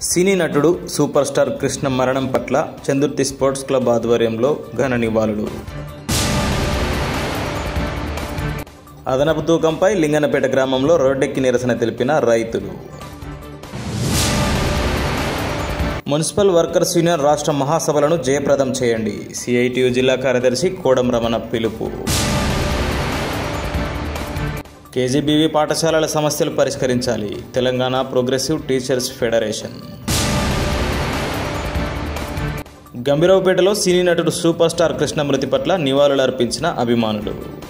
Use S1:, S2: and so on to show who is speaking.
S1: సినీ నటుడు super star Krishna మరణం పట్ల చందుర్తి స్పోర్ట్స్ క్లబ్ ఆధ్వర్యంలో ఘన నివాళులు అదనపు తూకంపై లింగనపేట గ్రామంలో రోడ్డెక్కి నిరసన తెలిపిన రైతులు మున్సిపల్ వర్కర్స్ యూనియన్ రాష్ట్ర మహాసభలను జయప్రదం చేయండి సిఐటియు జిల్లా కార్యదర్శి కోడం రమణ పిలుపు కేజీబీవీ పాఠశాలల సమస్యలు పరిష్కరించాలి తెలంగాణ ప్రోగ్రెసివ్ టీచర్స్ ఫెడరేషన్ గంభీరావుపేటలో సినీ నటుడు సూపర్ స్టార్ కృష్ణ మృతి పట్ల నివాళులర్పించిన అభిమానులు